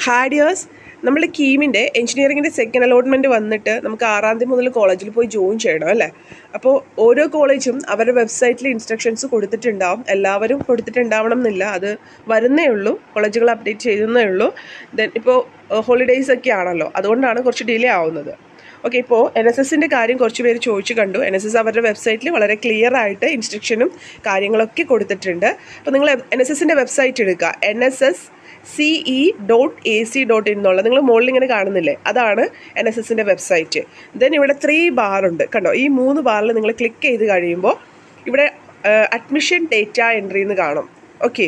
ഹാഡിയേഴ്സ് നമ്മൾ കീമിൻ്റെ എഞ്ചിനീയറിങ്ങിൻ്റെ second allotment വന്നിട്ട് നമുക്ക് ആറാം തീയതി മുതൽ കോളേജിൽ പോയി ജോയിൻ ചെയ്യണം അല്ലേ അപ്പോൾ ഓരോ കോളേജും അവരുടെ വെബ്സൈറ്റിൽ ഇൻസ്ട്രക്ഷൻസ് കൊടുത്തിട്ടുണ്ടാവും എല്ലാവരും കൊടുത്തിട്ടുണ്ടാവണം എന്നില്ല അത് വരുന്നേ ഉള്ളൂ കോളേജുകൾ അപ്ഡേറ്റ് ചെയ്യുന്നേ ഉള്ളൂ ദെൻ ഇപ്പോൾ ഹോളിഡേയ്സ് ഒക്കെ ആണല്ലോ അതുകൊണ്ടാണ് കുറച്ച് ഡിലേ ആവുന്നത് ഓക്കെ ഇപ്പോൾ എൻ എസ് എസിൻ്റെ കാര്യം കുറച്ച് പേര് ചോദിച്ചു കണ്ടു എൻ എസ് എസ് അവരുടെ വെബ്സൈറ്റിൽ വളരെ ക്ലിയർ ആയിട്ട് ഇൻസ്ട്രക്ഷനും കാര്യങ്ങളൊക്കെ കൊടുത്തിട്ടുണ്ട് അപ്പോൾ നിങ്ങൾ എൻ എസ് എസിൻ്റെ വെബ്സൈറ്റ് എടുക്കുക N S S C E dot A C dot in എന്നുള്ള നിങ്ങൾ മുകളിൽ ഇങ്ങനെ കാണുന്നില്ലേ അതാണ് എൻ എസ് എസിൻ്റെ വെബ്സൈറ്റ് ദെൻ ഇവിടെ ത്രീ ബാറുണ്ട് കണ്ടോ ഈ മൂന്ന് ബാറിൽ നിങ്ങൾ ക്ലിക്ക് ചെയ്ത് കഴിയുമ്പോൾ ഇവിടെ അഡ്മിഷൻ ഡേറ്റ എൻട്രി എന്ന് കാണും ഓക്കെ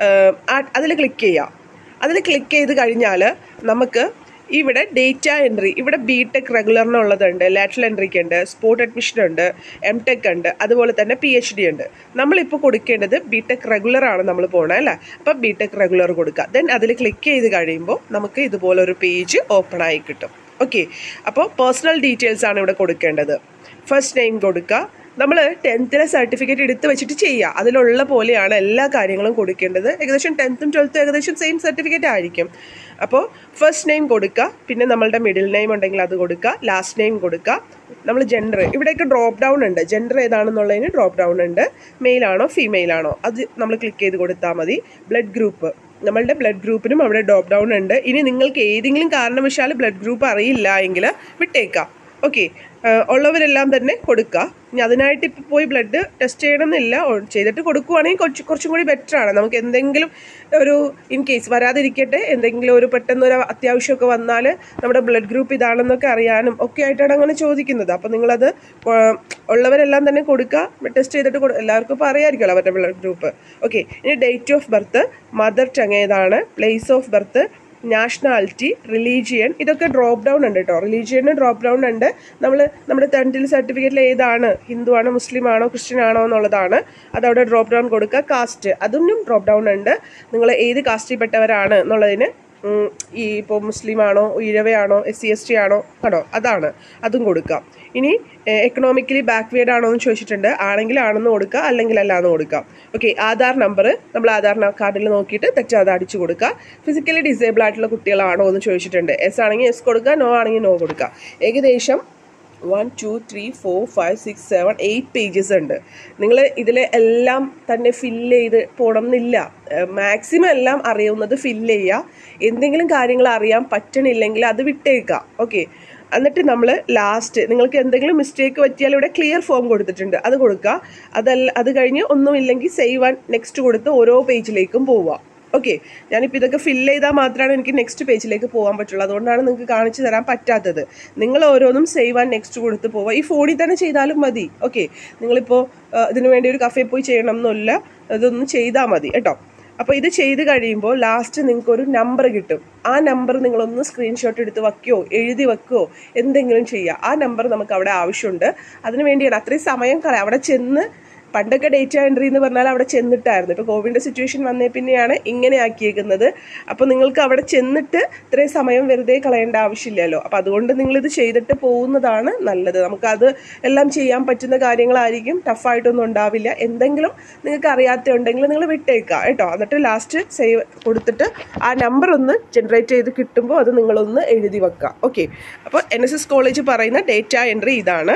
അതിൽ ക്ലിക്ക് ചെയ്യാം അതിൽ ക്ലിക്ക് ചെയ്ത് കഴിഞ്ഞാൽ നമുക്ക് ഇവിടെ ഡേറ്റ എൻട്രി ഇവിടെ ബി ടെക് റെഗുലറിനുള്ളതുണ്ട് ലാറ്ററൽ എൻട്രിക്ക് ഉണ്ട് സ്പോർട്ട് അഡ്മിഷൻ ഉണ്ട് എം ടെക് ഉണ്ട് അതുപോലെ തന്നെ പി എച്ച് ഡി ഉണ്ട് നമ്മളിപ്പോൾ കൊടുക്കേണ്ടത് ബി ടെക് റെഗുലർ ആണ് നമ്മൾ പോകണത് അല്ലേ അപ്പം ബി ടെക് റെഗുലർ കൊടുക്കുക ദെൻ അതിൽ ക്ലിക്ക് ചെയ്ത് കഴിയുമ്പോൾ നമുക്ക് ഇതുപോലെ ഒരു പേജ് ഓപ്പൺ ആയി കിട്ടും ഓക്കെ അപ്പോൾ പേഴ്സണൽ ഡീറ്റെയിൽസ് ആണ് ഇവിടെ കൊടുക്കേണ്ടത് ഫസ്റ്റ് നെയിം കൊടുക്കുക നമ്മൾ ടെൻത്തിലെ സർട്ടിഫിക്കറ്റ് എടുത്ത് വെച്ചിട്ട് ചെയ്യുക അതിലുള്ള പോലെയാണ് എല്ലാ കാര്യങ്ങളും കൊടുക്കേണ്ടത് ഏകദേശം ടെൻത്തും ട്വൽത്തും ഏകദേശം സെയിം സർട്ടിഫിക്കറ്റ് ആയിരിക്കും അപ്പോൾ ഫസ്റ്റ് നെയിം കൊടുക്കുക പിന്നെ നമ്മളുടെ മിഡിൽ നെയിം ഉണ്ടെങ്കിൽ അത് കൊടുക്കുക ലാസ്റ്റ് നെയിം കൊടുക്കുക നമ്മൾ ജെൻഡർ ഇവിടെയൊക്കെ ഡ്രോപ്പ് ഡൗൺ ഉണ്ട് ജെൻഡർ ഏതാണെന്നുള്ളതിന് ഡ്രോപ്പ് ഡൗൺ ഉണ്ട് മെയിൽ ആണോ ഫീമെയിൽ ആണോ അത് നമ്മൾ ക്ലിക്ക് ചെയ്ത് കൊടുത്താൽ മതി ബ്ലഡ് ഗ്രൂപ്പ് നമ്മളുടെ ബ്ലഡ് ഗ്രൂപ്പിനും അവിടെ ഡ്രോപ്പ് ഡൗൺ ഉണ്ട് ഇനി നിങ്ങൾക്ക് ഏതെങ്കിലും കാരണവശാൽ ബ്ലഡ് ഗ്രൂപ്പ് അറിയില്ല എങ്കിൽ വിട്ടേക്കാം ഓക്കെ ഉള്ളവരെല്ലാം തന്നെ കൊടുക്കുക ഇനി അതിനായിട്ട് ഇപ്പോൾ പോയി ബ്ലഡ് ടെസ്റ്റ് ചെയ്യണമെന്നില്ല ഒ- ചെയ്തിട്ട് കൊടുക്കുവാണെങ്കിൽ കുറച്ച് കുറച്ചും കൂടി ബെറ്റർ ആണ് നമുക്ക് എന്തെങ്കിലും ഒരു ഇൻ കേസ് വരാതിരിക്കട്ടെ എന്തെങ്കിലും ഒരു പെട്ടെന്ന് ഒരു അത്യാവശ്യമൊക്കെ വന്നാൽ നമ്മുടെ ബ്ലഡ് ഗ്രൂപ്പ് ഇതാണെന്നൊക്കെ അറിയാനും ഒക്കെ ആയിട്ടാണ് അങ്ങനെ ചോദിക്കുന്നത് അപ്പോൾ നിങ്ങളത് കൊ- ഉള്ളവരെല്ലാം തന്നെ കൊടുക്കുക ടെസ്റ്റ് ചെയ്തിട്ട് കൊടു എല്ലാവർക്കും ഇപ്പോൾ അറിയാമായിരിക്കുമല്ലോ അവരുടെ ബ്ലഡ് ഗ്രൂപ്പ് ഓക്കെ ഇനി date of birth mother tongue ഏതാണ് place of birth nationality religion ഇതൊക്കെ ഡ്രോപ്പ് ഡൗൺ ഉണ്ട് കേട്ടോ റിലീജിയന് ഡ്രോപ്പ് ഡൗൺ ഉണ്ട് നമ്മൾ നമ്മുടെ ടെൻത്തിൽ സർട്ടിഫിക്കറ്റിൽ ഏതാണ് ഹിന്ദു ആണോ മുസ്ലിം ആണോ ക്രിസ്ത്യൻ ആണോ എന്നുള്ളതാണ് അതവിടെ ഡ്രോപ്പ് ഡൗൺ കൊടുക്കുക കാസ്റ്റ് അതിനും ഡ്രോപ്പ് ഡൗൺ ഉണ്ട് നിങ്ങൾ ഏത് കാസ്റ്റിൽ പെട്ടവരാണ് എന്നുള്ളതിന് ഉം, ഈ ഇപ്പോൾ മുസ്ലിം ആണോ ഈഴവയാണോ എസ് സി എസ് ടി ആണോ ആണോ അതാണ് അതും കൊടുക്കാം ഇനി എക്കണോമിക്കലി ബാക്ക്വേഡ് ആണോ എന്ന് ചോദിച്ചിട്ടുണ്ട് ആണെങ്കിൽ ആണെന്ന് കൊടുക്കുക അല്ലെങ്കിൽ അല്ല എന്ന് കൊടുക്കാം ഓക്കെ ആധാർ നമ്പർ നമ്മൾ ആധാർ കാർഡിൽ നോക്കിയിട്ട് തെറ്റാതെ അടിച്ചു കൊടുക്കുക ഫിസിക്കലി ഡിസേബിൾ ആയിട്ടുള്ള കുട്ടികളാണോ എന്ന് ചോദിച്ചിട്ടുണ്ട് എസ് ആണെങ്കിൽ എസ് കൊടുക്കുക നോ ആണെങ്കിൽ നോ കൊടുക്കുക ഏകദേശം one two three four five six seven eight pages ഉണ്ട് നിങ്ങൾ ഇതിൽ എല്ലാം തന്നെ ഫില്ല് ചെയ്ത് പോകണം എന്നില്ല മാക്സിമം എല്ലാം അറിയാവുന്നത് ഫില്ല് ചെയ്യുക എന്തെങ്കിലും കാര്യങ്ങൾ അറിയാൻ പറ്റണില്ലെങ്കിൽ അത് വിട്ടേക്കുക ഓക്കെ എന്നിട്ട് നമ്മൾ ലാസ്റ്റ് നിങ്ങൾക്ക് എന്തെങ്കിലും മിസ്റ്റേക്ക് പറ്റിയാൽ ഇവിടെ ക്ലിയർ ഫോം കൊടുത്തിട്ടുണ്ട് അത് കൊടുക്കുക അതല്ല അത് കഴിഞ്ഞ് ഒന്നുമില്ലെങ്കിൽ സേവ് ആൻഡ് നെക്സ്റ്റ് കൊടുത്ത് ഓരോ പേജിലേക്കും പോവുക ഓക്കെ ഞാനിപ്പോൾ ഇതൊക്കെ ഫില്ല് ചെയ്താൽ മാത്രമാണ് എനിക്ക് നെക്സ്റ്റ് പേജിലേക്ക് പോകാൻ പറ്റുള്ളൂ അതുകൊണ്ടാണ് നിങ്ങൾക്ക് കാണിച്ചു തരാൻ പറ്റാത്തത് നിങ്ങൾ ഓരോന്നും സേവ് ആൻഡ് നെക്സ്റ്റ് കൊടുത്ത് പോവുക ഈ ഫോണിൽ തന്നെ ചെയ്താലും മതി ഓക്കെ നിങ്ങളിപ്പോൾ ഇതിനു വേണ്ടി ഒരു കഫേ പോയി ചെയ്യണം എന്നില്ല ഇതൊന്നും ചെയ്താൽ മതി കേട്ടോ അപ്പോൾ ഇത് ചെയ്ത് കഴിയുമ്പോൾ ലാസ്റ്റ് നിങ്ങൾക്ക് ഒരു നമ്പർ കിട്ടും ആ നമ്പർ നിങ്ങളൊന്ന് സ്ക്രീൻഷോട്ട് എടുത്ത് വയ്ക്കുകയോ എഴുതി വെക്കുകയോ എന്തെങ്കിലും ചെയ്യുക ആ നമ്പർ നമുക്ക് അവിടെ ആവശ്യമുണ്ട് അതിന് വേണ്ടിയാണ് അത്രയും സമയം കളയാം അവിടെ ചെന്ന് പണ്ടൊക്കെ ഡേറ്റ എൻട്രി എന്ന് പറഞ്ഞാൽ അവിടെ ചെന്നിട്ടായിരുന്നു ഇപ്പോൾ കോവിഡിൻ്റെ സിറ്റുവേഷൻ വന്നേ പിന്നെയാണ് ഇങ്ങനെ ആക്കിയേക്കുന്നത് അപ്പോൾ നിങ്ങൾക്ക് അവിടെ ചെന്നിട്ട് ഇത്രയും സമയം വെറുതെ കളയേണ്ട ആവശ്യമില്ലല്ലോ അപ്പോൾ അതുകൊണ്ട് നിങ്ങളിത് ചെയ്തിട്ട് പോകുന്നതാണ് നല്ലത് നമുക്കത് എല്ലാം ചെയ്യാൻ പറ്റുന്ന കാര്യങ്ങളായിരിക്കും ടഫായിട്ടൊന്നും ഉണ്ടാവില്ല എന്തെങ്കിലും നിങ്ങൾക്ക് അറിയാത്ത ഉണ്ടെങ്കിൽ നിങ്ങൾ വിട്ടേക്കുക കേട്ടോ എന്നിട്ട് ലാസ്റ്റ് സേവ് കൊടുത്തിട്ട് ആ നമ്പർ ഒന്ന് ജനറേറ്റ് ചെയ്ത് കിട്ടുമ്പോൾ അത് നിങ്ങളൊന്ന് എഴുതി വെക്കുക ഓക്കെ അപ്പോൾ എൻ എസ് എസ് കോളേജ് പറയുന്ന ഡേറ്റ എൻട്രി ഇതാണ്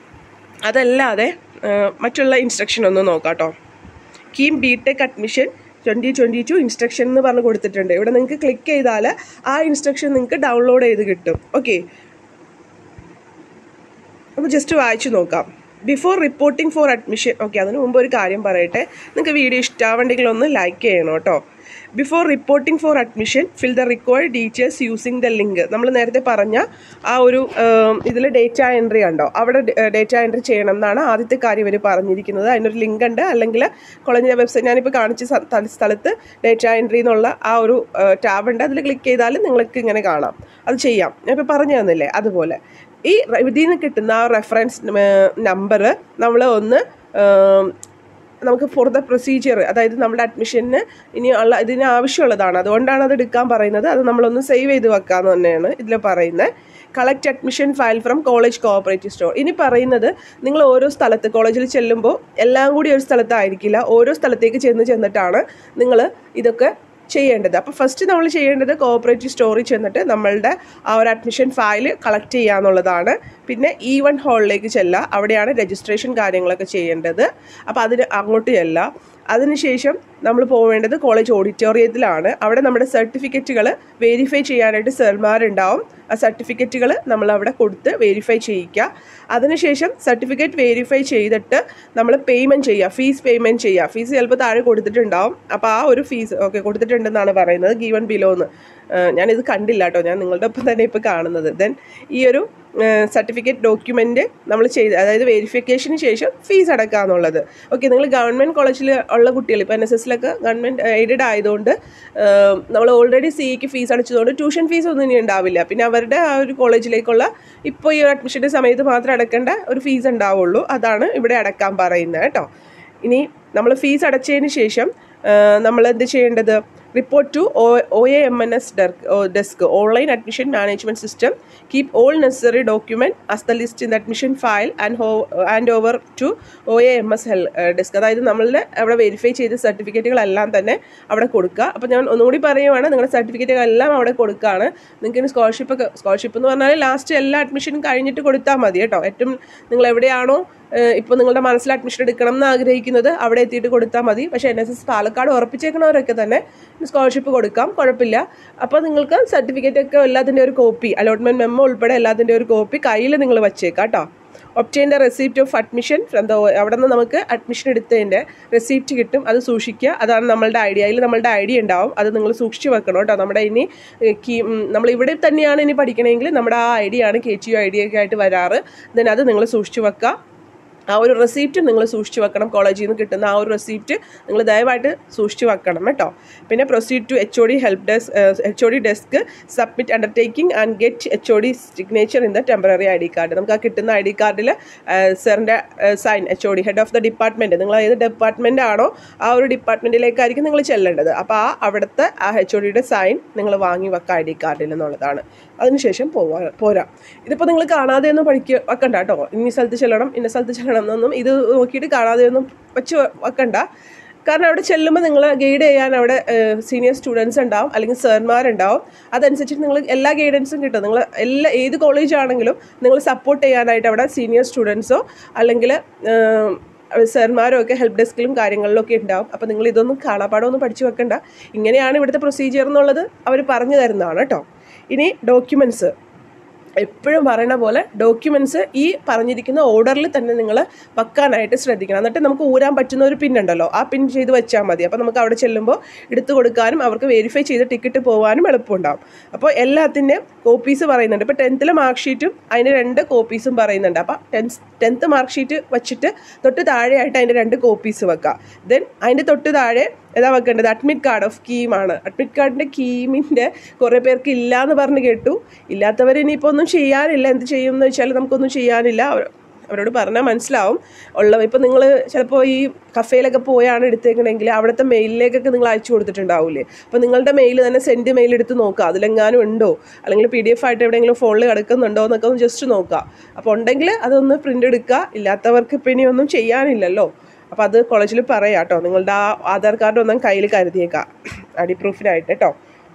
അതല്ലാതെ ആ, മറ്റുള്ള ഇൻസ്ട്രക്ഷൻ ഒന്ന് നോക്കാം കേട്ടോ KEAM B tech admission twenty twenty two instruction എന്ന് പറഞ്ഞ് കൊടുത്തിട്ടുണ്ട് ഇവിടെ നിങ്ങൾക്ക് ക്ലിക്ക് ചെയ്താൽ ആ ഇൻസ്ട്രക്ഷൻ നിങ്ങൾക്ക് ഡൗൺലോഡ് ചെയ്ത് കിട്ടും ഓക്കെ അപ്പോൾ ജസ്റ്റ് വായിച്ചു നോക്കാം before reporting for admission okay അതിന് മുമ്പ് ഒരു കാര്യം പറയട്ടെ നിങ്ങൾക്ക് വീഡിയോ ഇഷ്ടമാവണ്ടെങ്കിൽ ഒന്ന് ലൈക്ക് ചെയ്യണം കേട്ടോ before reporting for admission fill the required details using the link നമ്മൾ നേരത്തെ പറഞ്ഞ ആ ഒരു ഇതിൽ ഡേറ്റ എൻട്രി ഉണ്ടോ അവിടെ ഡേറ്റ എൻട്രി ചെയ്യണം എന്നാണ് ആദ്യത്തെ കാര്യം ഇവർ പറഞ്ഞിരിക്കുന്നത് അതിനൊരു ലിങ്ക് ഉണ്ട് അല്ലെങ്കിൽ കോളേജിൻ്റെ വെബ്സൈറ്റ് ഞാനിപ്പോൾ കാണിച്ച സ്ഥ- സ്ഥ- സ്ഥലത്ത് ഡേറ്റ എൻട്രി എന്നുള്ള ആ ഒരു ടാബ് ഉണ്ട് അതിൽ ക്ലിക്ക് ചെയ്താൽ നിങ്ങൾക്ക് ഇങ്ങനെ കാണാം അത് ചെയ്യാം ഞാൻ ഇപ്പോൾ പറഞ്ഞു തന്നില്ലേ അതുപോലെ ഈ റെ- ഇതിൽ നിന്ന് കിട്ടുന്ന ആ റെഫറൻസ് നമ്പർ നമ്മൾ ഒന്ന് ഏം, നമുക്ക് ഫോർ ദ പ്രൊസീജിയർ അതായത് നമ്മുടെ അഡ്മിഷന് ഇനി ഉള്ള ഇതിന് ആവശ്യമുള്ളതാണ് അതുകൊണ്ടാണ് അത് എടുക്കാൻ പറയുന്നത് അത് നമ്മളൊന്ന് സേവ് ചെയ്ത് വെക്കാന്ന് തന്നെയാണ് ഇതിൽ പറയുന്നത് collect admission file from college cooperative store ഇനി പറയുന്നത് നിങ്ങൾ ഓരോ സ്ഥലത്ത് കോളേജിൽ ചെല്ലുമ്പോൾ എല്ലാം കൂടി ഒരു സ്ഥലത്തായിരിക്കില്ല ഓരോ സ്ഥലത്തേക്ക് ചെന്ന് ചെന്നിട്ടാണ് നിങ്ങൾ ഇതൊക്കെ ചെയ്യേണ്ടത് അപ്പോൾ ഫസ്റ്റ് നമ്മൾ ചെയ്യേണ്ടത് കോഓപ്പറേറ്റീവ് സ്റ്റോറിൽ ചെന്നിട്ട് നമ്മളുടെ ആ ഒരു അഡ്മിഷൻ ഫയൽ കളക്ട് ചെയ്യുക എന്നുള്ളതാണ് പിന്നെ ഇ വൺ ഹാളിലേക്ക് ചെല്ലുക അവിടെയാണ് രജിസ്ട്രേഷൻ കാര്യങ്ങളൊക്കെ ചെയ്യേണ്ടത് അപ്പോൾ അതിന് അങ്ങോട്ട് ചെല്ലുക അതിനുശേഷം നമ്മൾ പോവേണ്ടത് കോളേജ് ഓഡിറ്റോറിയത്തിലാണ് അവിടെ നമ്മുടെ സർട്ടിഫിക്കറ്റുകൾ വെരിഫൈ ചെയ്യാനായിട്ട് സെർമാരുണ്ടാവും ആ സർട്ടിഫിക്കറ്റുകൾ നമ്മൾ അവിടെ കൊടുത്ത് വെരിഫൈ ചെയ്യിക്കുക അതിനുശേഷം സർട്ടിഫിക്കറ്റ് വെരിഫൈ ചെയ്തിട്ട് നമ്മൾ പേയ്മെൻറ്റ് ചെയ്യുക ഫീസ് പേയ്മെൻറ്റ് ചെയ്യുക ഫീസ് ചിലപ്പോൾ താഴെ കൊടുത്തിട്ടുണ്ടാവും അപ്പോൾ ആ ഒരു ഫീസ് ഓക്കെ കൊടുത്തിട്ടുണ്ടെന്നാണ് പറയുന്നത് ഗീവൺ ബിലോ എന്ന് ഞാനിത് കണ്ടില്ല കേട്ടോ ഞാൻ നിങ്ങളുടെ ഒപ്പം തന്നെ ഇപ്പോൾ കാണുന്നത് ദെൻ ഈ ഒരു സർട്ടിഫിക്കറ്റ് ഡോക്യുമെൻ്റ് നമ്മൾ ചെയ്ത് അതായത് വെരിഫിക്കേഷന് ശേഷം ഫീസ് അടക്കുക എന്നുള്ളത് ഓക്കെ നിങ്ങൾ ഗവൺമെൻറ് കോളേജിൽ ഉള്ള കുട്ടികൾ ഇപ്പോൾ എൻ എസ് എസിലൊക്കെ ഗവൺമെൻറ് എയ്ഡഡ് ആയതുകൊണ്ട് നമ്മൾ ഓൾറെഡി സിഇക്ക് ഫീസ് അടച്ചതുകൊണ്ട് ട്യൂഷൻ ഫീസ് ഒന്നും ഇനി ഉണ്ടാവില്ല പിന്നെ അവരുടെ ആ ഒരു കോളേജിലേക്കുള്ള ഇപ്പോൾ ഈ ഒരു അഡ്മിഷൻ്റെ സമയത്ത് മാത്രം അടക്കേണ്ട ഒരു ഫീസ് ഉണ്ടാവുള്ളൂ അതാണ് ഇവിടെ അടക്കാൻ പറയുന്നത് കേട്ടോ ഇനി നമ്മൾ ഫീസ് അടച്ചതിന് ശേഷം നമ്മൾ എന്ത് ചെയ്യേണ്ടത് report to O A M N S desk online admission management system keep all necessary document as the list in the admission file and hand over to O A M S help desk അതായത് നമ്മളുടെ അവിടെ verify ചെയ്ത സർട്ടിഫിക്കറ്റുകളെല്ലാം തന്നെ അവിടെ കൊടുക്കുക അപ്പോൾ ഞാൻ ഒന്നുകൂടി പറയുവാണ് നിങ്ങളുടെ സർട്ടിഫിക്കറ്റുകളെല്ലാം അവിടെ കൊടുക്കുകയാണ് നിങ്ങൾക്ക് ഇനി സ്കോളർഷിപ്പ് ഒക്കെ സ്കോളർഷിപ്പ് എന്ന് പറഞ്ഞാൽ ലാസ്റ്റ് എല്ലാ അഡ്മിഷനും കഴിഞ്ഞിട്ട് കൊടുത്താൽ മതി കേട്ടോ ഏറ്റവും നിങ്ങൾ എവിടെയാണോ ഇപ്പോൾ നിങ്ങളുടെ മനസ്സിൽ അഡ്മിഷൻ എടുക്കണം എന്ന് ആഗ്രഹിക്കുന്നത് അവിടെ എത്തിയിട്ട് കൊടുത്താൽ മതി പക്ഷേ എൻ എസ് എസ് പാലക്കാട് ഉറപ്പിച്ചേക്കണവരൊക്കെ തന്നെ സ്കോളർഷിപ്പ് കൊടുക്കാം കുഴപ്പമില്ല അപ്പോൾ നിങ്ങൾക്ക് സർട്ടിഫിക്കറ്റ് ഒക്കെ എല്ലാത്തിൻ്റെ ഒരു കോപ്പി അലോട്ട്മെൻറ്റ് മെമ്മോ ഉൾപ്പെടെ എല്ലാത്തിൻ്റെ ഒരു കോപ്പി കയ്യിൽ നിങ്ങൾ വച്ചേക്കാം കേട്ടോ obtain the receipt of admission from the അവിടെ നിന്ന് നമുക്ക് അഡ്മിഷൻ എടുത്തതിൻ്റെ റെസിപ്റ്റ് കിട്ടും അത് സൂക്ഷിക്കുക അതാണ് നമ്മളുടെ ഐഡിയ അതിൽ നമ്മളുടെ ഐഡിയ ഉണ്ടാവും അത് നിങ്ങൾ സൂക്ഷിച്ച് വെക്കണം കേട്ടോ നമ്മുടെ ഇനി കീ നമ്മൾ ഇവിടെ തന്നെയാണ് ഇനി പഠിക്കണമെങ്കിൽ നമ്മുടെ ആ ഐഡിയ ആണ് കെ ടി യു ഐഡിയ ഒക്കെ ആയിട്ട് വരാറ് ദെൻ അത് നിങ്ങൾ സൂക്ഷിച്ച് വെക്കുക ആ ഒരു റെസീപ്റ്റ് നിങ്ങൾ സൂക്ഷിച്ച് വെക്കണം കോളേജിൽ നിന്ന് കിട്ടുന്ന ആ ഒരു റെസീപ്റ്റ് നിങ്ങൾ ദയവായിട്ട് സൂക്ഷിച്ച് വെക്കണം കേട്ടോ പിന്നെ proceed to H O D help desk H O D desk submit undertaking and get H O D signature in the temporary I D card നമുക്ക് ആ കിട്ടുന്ന ഐ ഡി കാർഡിൽ സാറിൻ്റെ sign H O D head of the department നിങ്ങൾ ഏത് department ആണോ ആ ഒരു ഡിപ്പാർട്ട്മെൻറ്റിലേക്കായിരിക്കും നിങ്ങൾ ചെല്ലേണ്ടത് അപ്പോൾ ആ അവിടുത്തെ ആ എച്ച് ഒ ഡിയുടെ സൈൻ നിങ്ങൾ വാങ്ങി വെക്കുക ഐ ഡി കാർഡിൽ എന്നുള്ളതാണ് അതിനുശേഷം പോവാ പോരാ ഇതിപ്പോൾ നിങ്ങൾ കാണാതെ ഒന്നും പഠിക്കുക വെക്കണ്ട കേട്ടോ ഇന്ന സ്ഥലത്ത് ചെല്ലണം ഇന്ന സ്ഥലത്ത് ചെല്ലണം എന്നൊന്നും ഇത് നോക്കിയിട്ട് കാണാതെ ഒന്നും വെച്ച് വെക്കണ്ട കാരണം അവിടെ ചെല്ലുമ്പോൾ നിങ്ങൾ ഗൈഡ് ചെയ്യാൻ അവിടെ സീനിയർ സ്റ്റുഡൻസ് ഉണ്ടാവും അല്ലെങ്കിൽ സാർമാരുണ്ടാവും അതനുസരിച്ചിട്ട് നിങ്ങൾ എല്ലാ ഗൈഡൻസും കിട്ടും നിങ്ങൾ എല്ലാ ഏത് കോളേജ് ആണെങ്കിലും നിങ്ങൾ സപ്പോർട്ട് ചെയ്യാനായിട്ട് അവിടെ സീനിയർ സ്റ്റുഡൻസോ അല്ലെങ്കിൽ സാർമാരും ഒക്കെ ഹെൽപ്പ് ഡെസ്കിലും കാര്യങ്ങളിലും ഒക്കെ ഉണ്ടാവും അപ്പോൾ നിങ്ങൾ ഇതൊന്നും കാണാപ്പാടമൊന്നും പഠിച്ചു വെക്കണ്ട ഇങ്ങനെയാണ് ഇവിടുത്തെ പ്രൊസീജിയർ എന്നുള്ളത് അവർ പറഞ്ഞു തരുന്നതാണ് കേട്ടോ ഇനി ഡോക്യുമെൻറ്റ്സ് എപ്പോഴും പറയുന്ന പോലെ ഡോക്യുമെൻറ്റ്സ് ഈ പറഞ്ഞിരിക്കുന്ന ഓർഡറിൽ തന്നെ നിങ്ങൾ വെക്കാനായിട്ട് ശ്രദ്ധിക്കണം എന്നിട്ട് നമുക്ക് ഊരാൻ പറ്റുന്ന ഒരു പിൻ ഉണ്ടല്ലോ ആ പിൻ ചെയ്ത് വെച്ചാൽ മതി അപ്പോൾ നമുക്ക് അവിടെ ചെല്ലുമ്പോൾ എടുത്തു കൊടുക്കാനും അവർക്ക് വെരിഫൈ ചെയ്ത് ടിക്കറ്റ് പോകാനും എളുപ്പമുണ്ടാവും അപ്പോൾ എല്ലാത്തിൻ്റെയും കോപ്പീസ് പറയുന്നുണ്ട് ഇപ്പോൾ ടെൻത്തിലെ മാർക്ക് ഷീറ്റും അതിൻ്റെ രണ്ട് കോപ്പീസും പറയുന്നുണ്ട് അപ്പോൾ ടെൻത്ത് ടെൻത്ത് മാർക്ക് ഷീറ്റ് വെച്ചിട്ട് തൊട്ട് താഴെയായിട്ട് അതിൻ്റെ രണ്ട് കോപ്പീസ് വെക്കുക ദെൻ അതിൻ്റെ തൊട്ട് താഴെ ഏതാ വെക്കേണ്ടത് അഡ്മിറ്റ് കാർഡ് ഓഫ് കീമാണ് അഡ്മിറ്റ് കാർഡിൻ്റെ കീമിൻ്റെ കുറേ പേർക്ക് ഇല്ല എന്ന് പറഞ്ഞ് കേട്ടു ഇല്ലാത്തവർ ഇനിയിപ്പോൾ ഒന്നും ചെയ്യാനില്ല എന്ത് ചെയ്യും എന്ന് വെച്ചാൽ നമുക്കൊന്നും ചെയ്യാനില്ല അവരോട് പറഞ്ഞാൽ മനസ്സിലാവും ഉള്ള ഇപ്പോൾ നിങ്ങൾ ചിലപ്പോൾ ഈ കഫേയിലൊക്കെ പോയാണ് എടുത്തേക്കണമെങ്കിൽ അവിടുത്തെ മെയിലിലേക്കൊക്കെ നിങ്ങൾ അയച്ചു കൊടുത്തിട്ടുണ്ടാവില്ലേ അപ്പോൾ നിങ്ങളുടെ മെയിൽ തന്നെ സെൻഡ് മെയിൽ എടുത്ത് നോക്കുക അതിലെങ്ങാനും ഉണ്ടോ അല്ലെങ്കിൽ പി ഡി എഫ് ആയിട്ട് എവിടെയെങ്കിലും ഫോണിൽ കിടക്കുന്നുണ്ടോ എന്നൊക്കെ ഒന്ന് ജസ്റ്റ് നോക്കുക അപ്പോൾ ഉണ്ടെങ്കിൽ അതൊന്ന് പ്രിൻ്റ് എടുക്കുക ഇല്ലാത്തവർക്ക് ഇപ്പം ഇനി ഒന്നും ചെയ്യാനില്ലല്ലോ അപ്പോൾ അത് കോളേജിൽ പറയാം കേട്ടോ നിങ്ങളുടെ ആ ആധാർ കാർഡ് ഒന്നും കയ്യിൽ കരുതിയേക്കാം അടി പ്രൂഫിനായിട്ട് കേട്ടോ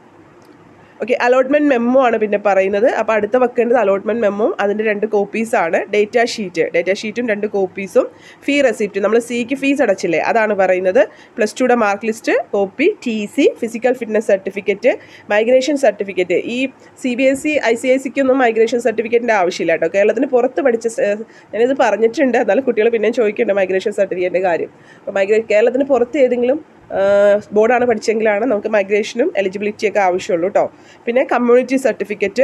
ഓക്കെ അലോട്ട്മെൻറ്റ് മെമ്മോ ആണ് പിന്നെ പറയുന്നത് അപ്പോൾ അടുത്ത വെക്കേണ്ടത് അലോട്ട്മെൻറ്റ് മെമ്മോ അതിൻ്റെ രണ്ട് കോപ്പീസാണ് ഡേറ്റ ഷീറ്റ് ഡേറ്റ ഷീറ്റും രണ്ട് കോപ്പീസും ഫീ റെസിപ്റ്റ് നമ്മൾ സിക്ക് ഫീസ് അടച്ചില്ലേ അതാണ് പറയുന്നത് പ്ലസ് ടുയുടെ mark list copy T C physical fitness certificate migration certificate ഈ C B S C I C I സിക്കൊന്നും മൈഗ്രേഷൻ സർട്ടിഫിക്കറ്റിൻ്റെ ആവശ്യമില്ല കേട്ടോ കേരളത്തിന് പുറത്ത് പഠിച്ച ഞാനിത് പറഞ്ഞിട്ടുണ്ട് എന്നാലും കുട്ടികൾ പിന്നെയും ചോദിക്കുന്നുണ്ട് മൈഗ്രേഷൻ സർട്ടിഫിക്കറ്റിൻ്റെ കാര്യം അപ്പോൾ മൈഗ്രേ കേരളത്തിന് പുറത്ത് ഏതെങ്കിലും ബോർഡാണ് പഠിച്ചെങ്കിലാണ് നമുക്ക് മൈഗ്രേഷനും എലിജിബിലിറ്റിയൊക്കെ ആവശ്യമുള്ളൂ കേട്ടോ പിന്നെ കമ്മ്യൂണിറ്റി സർട്ടിഫിക്കറ്റ്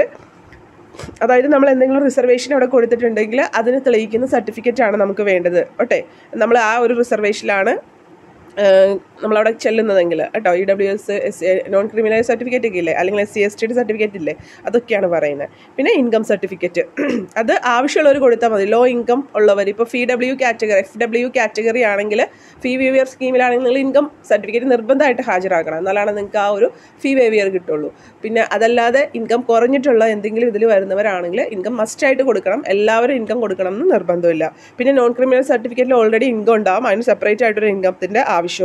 അതായത് നമ്മൾ എന്തെങ്കിലും റിസർവേഷൻ അവിടെ കൊടുത്തിട്ടുണ്ടെങ്കിൽ അതിന് തെളിയിക്കുന്ന സർട്ടിഫിക്കറ്റ് ആണ് നമുക്ക് വേണ്ടത് ഓട്ടെ നമ്മൾ ആ ഒരു റിസർവേഷനിലാണ് നമ്മളവിടെ ചെല്ലുന്നതെങ്കിൽ കേട്ടോ E W S S non criminal certificate ഒക്കെ ഇല്ലേ അല്ലെങ്കിൽ എസ് സി എസ് ടിയുടെ സർട്ടിഫിക്കറ്റ് ഇല്ലേ അതൊക്കെയാണ് പറയുന്നത് പിന്നെ ഇൻകം സർട്ടിഫിക്കറ്റ് അത് ആവശ്യമുള്ളവർ കൊടുത്താൽ മതി ലോ ഇൻകം ഉള്ളവർ ഇപ്പോൾ F W category F W category ആണെങ്കിൽ ഫീ വേവിയർ സ്കീമിലാണെങ്കിൽ നിങ്ങൾ ഇൻകം സർട്ടിഫിക്കറ്റ് നിർബന്ധമായിട്ട് ഹാജരാക്കണം എന്നാലാണ് നിങ്ങൾക്ക് ആ ഒരു ഫീ വേവിയർ കിട്ടുള്ളൂ പിന്നെ അതല്ലാതെ ഇൻകം കുറഞ്ഞിട്ടുള്ള എന്തെങ്കിലും ഇതിൽ വരുന്നവരാണെങ്കിൽ ഇൻകം മസ്റ്റായിട്ട് കൊടുക്കണം എല്ലാവരും ഇൻകം കൊടുക്കണം എന്ന് നിർബന്ധമില്ല പിന്നെ നോൺ ക്രിമിനൽ സർട്ടിഫിക്കറ്റിൽ ഓൾറെഡി ഇൻകം ഉണ്ടാവും അതിന് സെപ്പറേറ്റ് ആയിട്ടൊരു ഇൻകത്തിൻ്റെ ആവശ്യവുമില്ല കേട്ടോ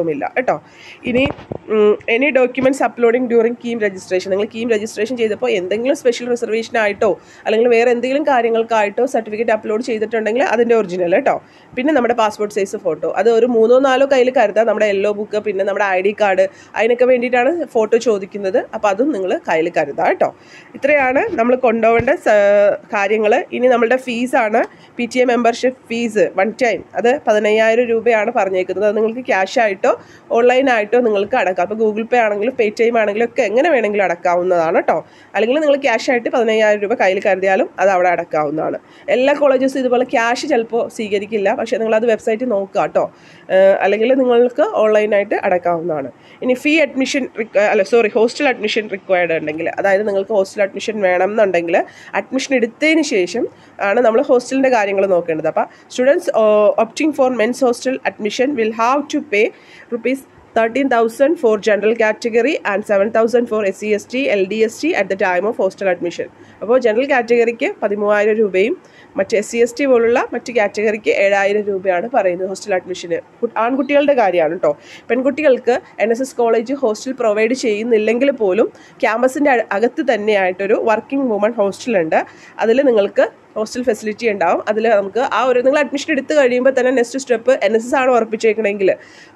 കേട്ടോ ഇനി any documents uploading during KEAM registration നിങ്ങൾ കീം രജിസ്ട്രേഷൻ ചെയ്തപ്പോൾ എന്തെങ്കിലും സ്പെഷ്യൽ റിസർവേഷൻ ആയിട്ടോ അല്ലെങ്കിൽ വേറെ എന്തെങ്കിലും കാര്യങ്ങൾക്കായിട്ടോ സർട്ടിഫിക്കറ്റ് അപ്ലോഡ് ചെയ്തിട്ടുണ്ടെങ്കിൽ അതിൻ്റെ ഒറിജിനൽ കേട്ടോ പിന്നെ നമ്മുടെ പാസ്പോർട്ട് സൈസ് ഫോട്ടോ അത് ഒരു മൂന്നോ നാലോ കയ്യിൽ കരുതാം നമ്മുടെ യെല്ലോ ബുക്ക് പിന്നെ നമ്മുടെ ഐ ഡി കാർഡ് അതിനൊക്കെ വേണ്ടിയിട്ടാണ് ഫോട്ടോ ചോദിക്കുന്നത് അപ്പോൾ അതും നിങ്ങൾ കയ്യിൽ കരുതാം കേട്ടോ ഇത്രയാണ് നമ്മൾ കൊണ്ടുപോകേണ്ട കാര്യങ്ങൾ ഇനി നമ്മളുടെ ഫീസാണ് P T A membership fees one time അത് പതിനയ്യായിരം രൂപയാണ് പറഞ്ഞേക്കുന്നത് അത് നിങ്ങൾക്ക് ക്യാഷ് ആയിട്ടോ ഓൺലൈനായിട്ടോ നിങ്ങൾക്ക് അടക്കാം അപ്പോൾ ഗൂഗിൾ പേ ആണെങ്കിലും പേ ടി എം ആണെങ്കിലും ഒക്കെ എങ്ങനെ വേണമെങ്കിലും അടക്കാവുന്നതാണ് കേട്ടോ അല്ലെങ്കിൽ നിങ്ങൾ ക്യാഷ് ആയിട്ട് പതിനയ്യായിരം രൂപ കയ്യിൽ കരുതിയാലും അത് അവിടെ അടക്കാവുന്നതാണ് എല്ലാ കോളേജസും ഇതുപോലെ ക്യാഷ് ചിലപ്പോൾ സ്വീകരിക്കില്ല പക്ഷേ നിങ്ങളത് വെബ്സൈറ്റ് നോക്കുക കേട്ടോ അല്ലെങ്കിൽ നിങ്ങൾക്ക് ഓൺലൈനായിട്ട് അടക്കാവുന്നതാണ് ഇനി ഫീ അഡ്മിഷൻ അല്ല സോറി ഹോസ്റ്റൽ അഡ്മിഷൻ റിക്വയർഡ് ഉണ്ടെങ്കിൽ അതായത് നിങ്ങൾക്ക് ഹോസ്റ്റൽ അഡ്മിഷൻ വേണം എന്നുണ്ടെങ്കിൽ അഡ്മിഷൻ എടുത്തതിന് ശേഷം ആണ് നമ്മൾ ഹോസ്റ്റലിൻ്റെ കാര്യങ്ങൾ നോക്കേണ്ടത് അപ്പോൾ students opting for men's hostel admission will have to pay rupees thirteen thousand for general category and seven thousand for S C S T L D S T at the time of hostel admission അപ്പോൾ general കാറ്റഗറിക്ക് പതിമൂവായിരം രൂപയും മറ്റ് S C S T പോലുള്ള മറ്റ് കാറ്റഗറിക്ക് ഏഴായിരം രൂപയാണ് പറയുന്നത് ഹോസ്റ്റൽ അഡ്മിഷന് ആൺകുട്ടികളുടെ കാര്യമാണ് കേട്ടോ പെൺകുട്ടികൾക്ക് N S S college hostel provide ചെയ്യുന്നില്ലെങ്കിൽ പോലും ക്യാമ്പസിൻ്റെ അകത്ത് തന്നെയായിട്ടൊരു വർക്കിംഗ് വുമൺ ഹോസ്റ്റലുണ്ട് അതിൽ നിങ്ങൾക്ക് ഹോസ്റ്റൽ ഫെസിലിറ്റി ഉണ്ടാവും അതിൽ നമുക്ക് ആ ഒരു നിങ്ങൾ അഡ്മിഷൻ എടുത്ത് കഴിയുമ്പോൾ തന്നെ next step N S S ആണ് ഉറപ്പിച്ചേക്കണമെങ്കിൽ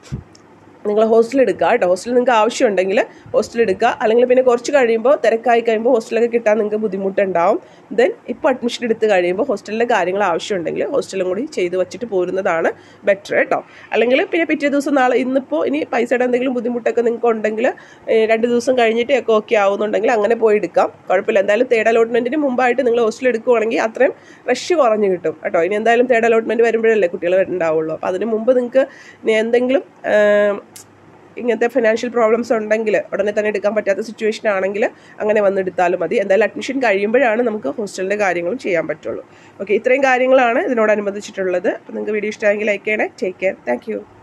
നിങ്ങൾ ഹോസ്റ്റൽ എടുക്കുക കേട്ടോ ഹോസ്റ്റൽ നിങ്ങൾക്ക് ആവശ്യമുണ്ടെങ്കിൽ ഹോസ്റ്റൽ എടുക്കുക അല്ലെങ്കിൽ പിന്നെ കുറച്ച് കഴിയുമ്പോൾ തിരക്കായി കഴിയുമ്പോൾ ഹോസ്റ്റലൊക്കെ കിട്ടാൻ നിങ്ങൾക്ക് ബുദ്ധിമുട്ടുണ്ടാവും ദെൻ ഇപ്പോൾ അഡ്മിഷൻ എടുത്ത് കഴിയുമ്പോൾ ഹോസ്റ്റലിലെ കാര്യങ്ങൾ ആവശ്യമുണ്ടെങ്കിൽ ഹോസ്റ്റലും കൂടി ചെയ്ത് വെച്ചിട്ട് പോരുന്നതാണ് ബെറ്റർ കേട്ടോ അല്ലെങ്കിൽ പിന്നെ പിറ്റേ ദിവസം നാളെ ഇന്നിപ്പോൾ ഇനി പൈസയുടെ എന്തെങ്കിലും ബുദ്ധിമുട്ടൊക്കെ നിങ്ങൾക്ക് ഉണ്ടെങ്കിൽ രണ്ട് ദിവസം കഴിഞ്ഞിട്ട് ഒക്കെ ഓക്കെ ആവുന്നുണ്ടെങ്കിൽ അങ്ങനെ പോയി എടുക്കാം കുഴപ്പമില്ല എന്തായാലും തേർഡ് അലോട്ട്മെൻറ്റിന് മുമ്പായിട്ട് നിങ്ങൾ ഹോസ്റ്റൽ എടുക്കുവാണെങ്കിൽ അത്രയും റഷ് കുറഞ്ഞ് കിട്ടും കേട്ടോ ഇനി എന്തായാലും തേർഡ് അലോട്ട്മെൻറ്റ് വരുമ്പോഴല്ലേ കുട്ടികൾ ഉണ്ടാവുള്ളൂ അപ്പോൾ അതിന് മുമ്പ് നിങ്ങൾക്ക് ഇനി എന്തെങ്കിലും ഇങ്ങനത്തെ ഫിനാൻഷ്യൽ പ്രോബ്ലംസ് ഉണ്ടെങ്കിൽ ഉടനെ തന്നെ എടുക്കാൻ പറ്റാത്ത സിറ്റുവേഷൻ ആണെങ്കിൽ അങ്ങനെ വന്നെടുത്താലും മതി എന്തായാലും അഡ്മിഷൻ കഴിയുമ്പോഴാണ് നമുക്ക് ഹോസ്റ്റലിൻ്റെ കാര്യങ്ങളും ചെയ്യാൻ പറ്റുള്ളൂ ഓക്കെ ഇത്രയും കാര്യങ്ങളാണ് ഇതിനോടനുബന്ധിച്ചിട്ടുള്ളത് അപ്പോൾ നിങ്ങൾക്ക് വീഡിയോ ഇഷ്ടമായെങ്കിൽ ലൈക്ക് ചെയ്യണേ ടേക്ക് കെയർ താങ്ക്